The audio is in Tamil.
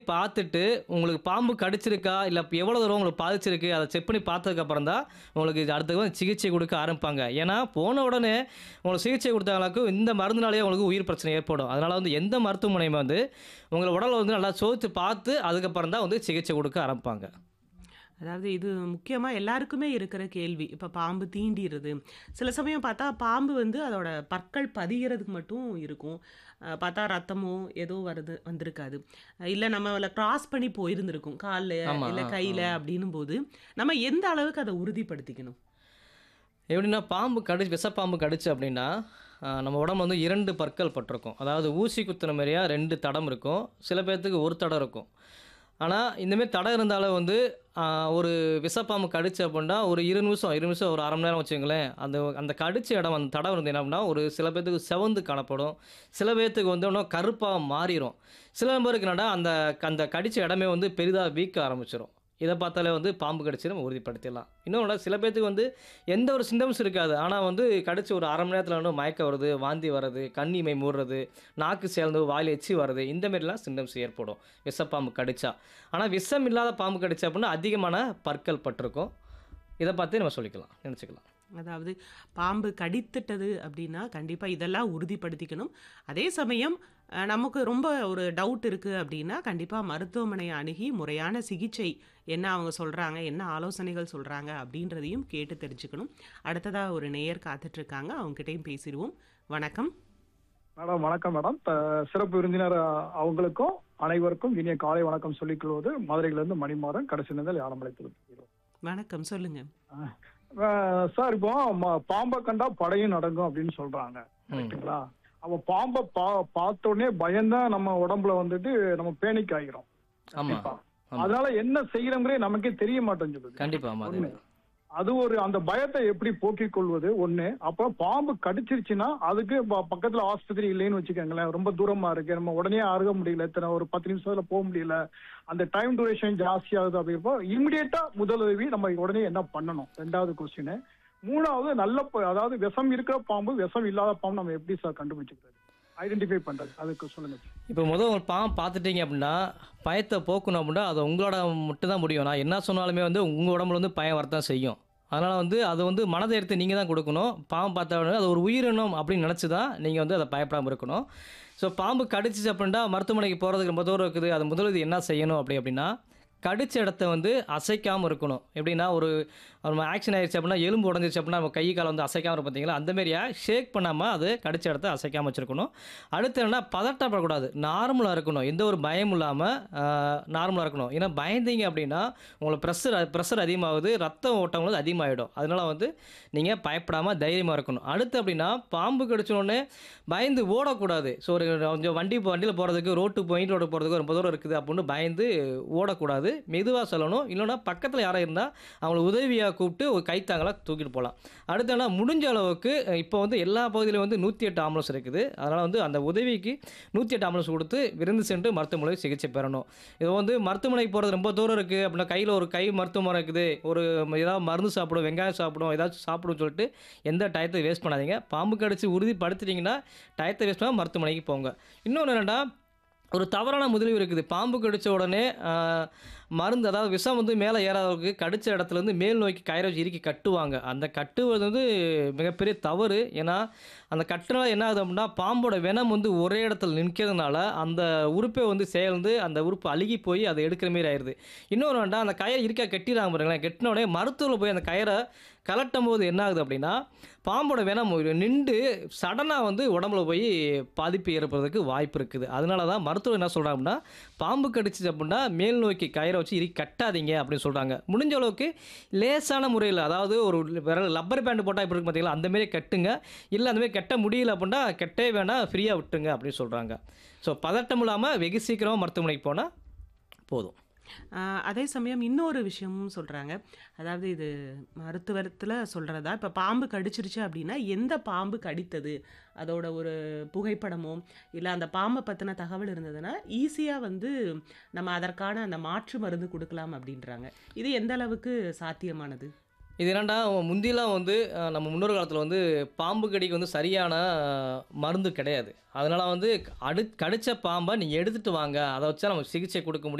பார்த்துட்டு உங்களுக்கு பாம்பு கடிச்சிருக்கா, இல்ல எவ்வளோ தூரம் உங்களுக்கு பாதிச்சிருக்கு, அத செக் பண்ணி பார்த்ததுக்கு அப்புறம் தான், உங்களுக்கு இது அடுத்து வந்து சிகிச்சை குடுக்க ஆரம்பிப்பாங்க. ஏன்னா, போன உடனே உங்களுக்கு சிகிச்சை குடுத்தாங்கனாக்கும், இந்த மருந்துனாலேயே உங்களுக்கு உயிர் பிரச்சனை ஏற்படும். அதனால வந்து எந்த மருத்துவமனையும் வந்து, உங்கள உடல வந்து நல்லா சோதிச்சு பார்த்து, அதுக்கப்புறம் தான் வந்து சிகிச்சை குடுக்க ஆரம்பிப்பாங்க. அதாவது இது முக்கியமா எல்லாருக்குமே இருக்கிற கேள்வி. இப்ப பாம்பு தீண்டிருது. சில சமயம் பார்த்தா, பாம்பு வந்து அதோட பற்கள் பதியறதுக்கு மட்டும் இருக்கும். அ பார்த்தா ரத்தமோ ஏதோ வருது வந்திருக்காது. இல்ல நம்மள கிராஸ் பண்ணி போயிருந்திருக்கும். கால்ல, ஆமா. இல்ல ஆ, கையில ஆ. அப்படின்னும்போது, நம்ம எந்த அளவுக்கு அத உறுதிப்படுத்திக்கணும்? எப்படின்னா, பாம்பு கடி விஷப்பாம்பு கடிச்சு அப்படின்னா, அ நம்ம உடம்புல வந்து 2 பற்கள் பட்டிருக்கும். அதாவது ஊசி குத்துன மாரியா 2 தடம் இருக்கும். சில பேத்துக்கு 1 தடம் இருக்கும். ஆனா, இந்த மாரி தடம் இருந்தாலும் வந்து, அ ஒரு விஷப்பாம்பு கடிச்சு அப்படின்னா, ஒரு 20 நிமிஷம் 20 நிமிஷம் ஒரு 1/2 மணி நேரம் வச்சுக்கங்களேன். அந்த அந்த கடிச்ச இடம் அந்த தடம் வந்து என்ன ஆகும்னா, ஒரு சில பேத்துக்கு செவந்து காணப்படும். சில பேத்துக்கு வந்து இன்னும் கருப்பா மாறிரும். சில பேருக்கு என்னன்னா, அந்த அந்த கடிச்ச இடமே வந்து பெரிதா வீக்க ஆரம்பிச்சுரும். இத பார்த்தாலே வந்து பாம்பு கடிச்சு நம்ம உறுதிப்படுத்திடலாம். இன்னொன்னு சில பேத்துக்கு வந்து எந்த ஒரு சிம்டம்ஸ் இருக்காது. ஆனா வந்து கடிச்சு ஒரு 1/2 மணி நேரத்தில வந்து மயக்கம் வருது, வாந்தி வர்றது, கண் இமை மூடுறது, நாக்கு சேர்ந்து வாயில எச்சி வர்றது, இந்த மாரிலாம் சிம்டம்ஸ் ஏற்படும். விஷப்பாம்பு கடிச்சா. ஆனா விஷம் இல்லாத பாம்பு கடிச்சு அப்படின்னா, அதிகமான பற்கள் பட்டிருக்கும். இத பார்த்தே நம்ம சொல்லிக்கலாம், நினைச்சுக்கலாம். அதாவது பாம்பு கடித்துட்டது அப்படின்னா, கண்டிப்பா இதெல்லாம் உறுதிப்படுத்திக்கணும். அதே சமயம் அ நமக்கு ரொம்ப ஒரு டவுட் இருக்கு அப்படின்னா, கண்டிப்பா மருத்துவமனைய அணுகி முறையான சிகிச்சை என்ன அவங்க சொல்றாங்க, என்ன ஆலோசனைகள் சொல்றாங்க அப்படின்றதையும் கேட்டு தெரிஞ்சுக்கணும். அடுத்ததா ஒரு நேயர் காத்துட்ருக்காங்க. அவங்க கிட்டயும் பேசிருவோம். வணக்கம். மேடம் வணக்கம் மேடம். த சிறப்பு விருந்தினர் அ அவங்களுக்கும், அனைவருக்கும் இனிய காலை வணக்கம் சொல்லிக் கொள்வது மதுரையிலிருந்து மணிமாறன், கடைசி நேரத்தில் ஆலம்பாளையத்தில் வணக்கம். சொல்லுங்க. அ சார் இப்போ ம பாம்ப கண்டா படையும் நடுங்கும் அப்படின்னு சொல்றாங்க. ம். கரெக்ட்டுங்களா? அப்ப பாம்ப பா பார்த்த உடனே பயந்தா நம்ம உடம்புல வந்துட்டு நம்ம பேனிக் ஆகிறோம். ஆமா. கண்டிப்பா. ஆமா. அதனால என்ன செய்யறோங்கிறதே நமக்கே தெரிய மாட்டேங்குது. கண்டிப்பா. ஆமா. ஒண்ணு. அதேதான். அது ஒரு அந்த பயத்தை எப்படி போக்கிக் கொள்வது ஒண்ணு. அப்புறம் பாம்பு கடிச்சிருச்சுன்னா, அதுக்கு ப பக்கத்துல ஆஸ்பத்திரி இல்லைன்னு வச்சுக்கோங்களேன். ரொம்ப தூரமா இருக்கு. நம்ம உடனே அணுக முடியல. இத்தனை ஒரு 10 நிமிஷத்துல போ முடியல. அந்த டைம் டியூரேஷன் ஜாஸ்தியாகுது அப்படிங்கிறப்போ, இமிடியேட்டா முதலுதவி நம்ம உடனே என்ன பண்ணணும்? 2வது கொஸ்டின். 3வது நல்ல ப அதாவது விஷம் இருக்கிற பாம்பு, விஷம் இல்லாத பாம்பு நம்ம எப்படி சார் கண்டுபிடிச்சுக்கிறது? ஐடென்டிஃபை பண்றது. அதுக்கு சொல்லுங்க. இப்போ முதல் ஒரு பாம்பு பார்த்துட்டீங்க அப்படின்னா, பயத்த போக்கணும் அப்படின்னா, அது உங்களோட மட்டும் தான் முடியும். நான் என்ன சொன்னாலுமே வந்து உங்க உடம்புல வந்து பயம் வரத்தான் செய்யும். அதனால வந்து அது வந்து மனதைரியத்த நீங்க தான் குடுக்கணும். பாம்பு பார்த்த உடனே அது ஒரு உயிரினம் அப்படின்னு நினைச்சு தான் நீங்க வந்து அத பயப்படாம இருக்கணும். ஸோ பாம்பு கடிச்சிச்சு அப்படின்னா, மருத்துவமனைக்கு போறதுக்கு ரொம்ப தூரம் இருக்குது. அது முதலுதவி என்ன செய்யணும் அப்படி அப்படின்னா, கடிச்ச இடத்த வந்து அசைக்காம இருக்கணும். எப்படின்னா, ஒரு நம்ம ஆக்ஷன் ஆயிருச்சு அப்படின்னா, எலும்பு உடைஞ்சிருச்சு அப்படின்னா, நம்ம கை, கால் வந்து அசைக்காம இருக்கும் பார்த்தீங்களா? அந்த மாரியா ஷேக் பண்ணாம அது கடிச்ச இடத்த அசைக்காம வச்சிருக்கணும். அடுத்து என்னன்னா, பதட்டப்படக்கூடாது. நார்மலா இருக்கணும். எந்த ஒரு பயமும் இல்லாம அ நார்மலா இருக்கணும். ஏன்னா பயந்தீங்க அப்படின்னா, உங்களுக்கு பிரஷர் பிரஷர் அதிகமாகுது. ரத்த ஓட்டம் வந்து அதிகமாயிடும். அதனால வந்து நீங்க பயப்படாம தைரியமா இருக்கணும். அடுத்து அப்படின்னா, பாம்பு கடிச்ச உடனே பயந்து ஓடக்கூடாது. ஸோ ஒரு கொஞ்சம் வண்டி வண்டியில போறதுக்கு, ரோட்டு மெயின் ரோடு போறதுக்கு ரொம்ப தூரம் இருக்குது அப்படின்னு பயந்து ஓடக்கூடாது. மெதுவா செல்லணும். இல்லைன்னா பக்கத்துல யாரும் இருந்தா, அவங்கள உதவியா கூப்பிட்டு ஒரு கைத்தாங்கலா தூக்கிட்டு போலாம். அடுத்து என்ன முடிஞ்ச அளவுக்கு இப்போ வந்து எல்லா பகுதியிலும் வந்து 108 ஆம்புலன்ஸ் இருக்குது. அதனால வந்து அந்த உதவிக்கு 108 ஆம்புலன்ஸ் கொடுத்து விரைந்து சென்று மருத்துவமனை சிகிச்சை பெறணும். இது வந்து மருத்துவமனைக்கு போறது ரொம்ப தூரம் இருக்கு அப்படின்னா, கையில ஒரு கை மருத்துவமனை இருக்குது. ஒரு ஏதாவது மருந்து சாப்பிடும், வெங்காயம் சாப்பிடும், ஏதாச்சும் சாப்பிடும்னு சொல்லிட்டு எந்த டயத்தையும் வேஸ்ட் பண்ணாதீங்க. பாம்பு கடிச்சு உறுதிப்படுத்திட்டீங்கன்னா, டயத்தை வேஸ்ட் பண்ணாம மருத்துவமனைக்கு போங்க. இன்னொன்னு என்னன்னா, ஒரு தவறான முதலுதவி இருக்குது. பாம்பு கடிச்ச உடனே அ மருந்து அதாவது விஷம் வந்து மேலே ஏறாதவருக்கு கடிச்ச இடத்துலேருந்து மேல் நோக்கி கயிறை வச்சு இறுக்கி கட்டுவாங்க. அந்த கட்டுவது வந்து மிகப்பெரிய தவறு. ஏன்னா, அந்த கட்டுனால என்ன ஆகுது அப்படின்னா, பாம்போட வெனம் வந்து ஒரே இடத்துல நிற்கிறதுனால, அந்த உறுப்பே வந்து சேர்ந்து அந்த உறுப்பு அழுகி போய் அதை எடுக்கிற மாரி ஆயிருது. இன்னொன்னு என்னன்னா, அந்த கயிறை இறுக்கா கட்டிடுறாங்க பாருங்களேன். கட்டின உடனே மருத்துவர்ல போய் அந்த கயிறை கழட்டும்போது என்ன ஆகுது அப்படின்னா, பாம்போட வெனம் நிண்டு சடனா வந்து உடம்புல போய் பாதிப்பு ஏற்படுறதுக்கு வாய்ப்பு இருக்குது. அதனால தான் மருத்துவர் என்ன சொல்றாங்க அப்படின்னா, பாம்பு கடிச்சிச்சு அப்படின்னா, மேல் நோக்கி கயிறை வச்சு இறுக்கி கட்டாதீங்க அப்படின்னு சொல்றாங்க. முடிஞ்ச அளவுக்கு லேசான முறையில அதாவது ஒரு விரல் ரப்பர் பேண்ட் போட்டா எப்படி இருக்கும் பார்த்தீங்களா? அந்த மாரி கட்டுங்க. இல்ல அந்த மாரி கட்ட முடியல அப்படின்னா, கட்டவே வேணாம் ஃப்ரீயா விட்டுருங்க அப்படின்னு சொல்றாங்க. ஸோ பதட்டம் இல்லாம வெகு சீக்கிரமா மருத்துவமனைக்கு போனா போதும். அ அதே சமயம் இன்னொரு விஷயமும் சொல்றாங்க. அதாவது இது மருத்துவத்துல சொல்றதா, இப்ப பாம்பு கடிச்சிருச்சு அப்படின்னா, எந்த பாம்பு கடித்தது? அதோட ஒரு புகைப்படமோ, இல்ல அந்த பாம்ப பத்தின தகவல் இருந்ததுன்னா, ஈஸியா வந்து நம்ம அதற்கான அந்த மாற்று மருந்து குடுக்கலாம் அப்படின்றாங்க. இது எந்த அளவுக்கு சாத்தியமானது? இது என்னடா முந்திலாம் வந்து அஹ், நம்ம முன்னொரு காலத்தில் வந்து பாம்பு கடிக்கு வந்து சரியான அஹ், மருந்து கிடையாது அதனால் வந்து அடு கடித்த பாம்பை நீங்கள் எடுத்துகிட்டு வாங்க அதை வச்சா நம்ம சிகிச்சை கொடுக்க முடியும்